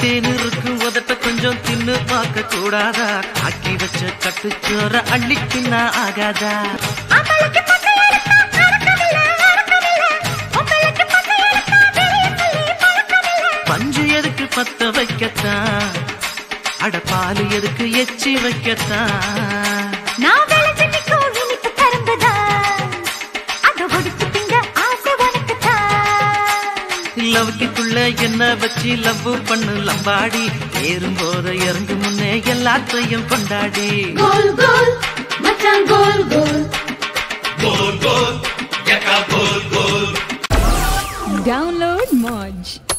தேன் இருக்கும் உதட்ட கொஞ்சம் தின்னு பார்க்க கூடாதா ஆக்கி வச்ச கட்டுச்சோற அள்ளிக்கின்னா ஆகாதா ஆம்பளைக்கு பட்டை எடுத்தா அடக்கமில்ல, அடக்கமில்ல. பொம்பளைக்கு பட்டை எடுத்தா வெளிய தள்ளி பழக்கமில்ல. பஞ்சு எதுக்கு பத்த வைக்கத்தான் அட பாலு எதுக்கு எச்சி வைக்கத்தான் நான் விளைஞ்சு நிற்கும் இனிப்பு கரும்புதான். அதை ஒடிச்சு திங்க ஆசை உனக்குத்தான். லவ்க்குள்ள என்ன வச்சு லவ் பண்ணு லம்பாடி ஏறும் போத இறங்கு முன்னே எல்லாத்தையும் கொண்டாடி கோல் கோல் மச்சான் கோல் கோல் Gol, gol, yaka gol, gol. Download Moj.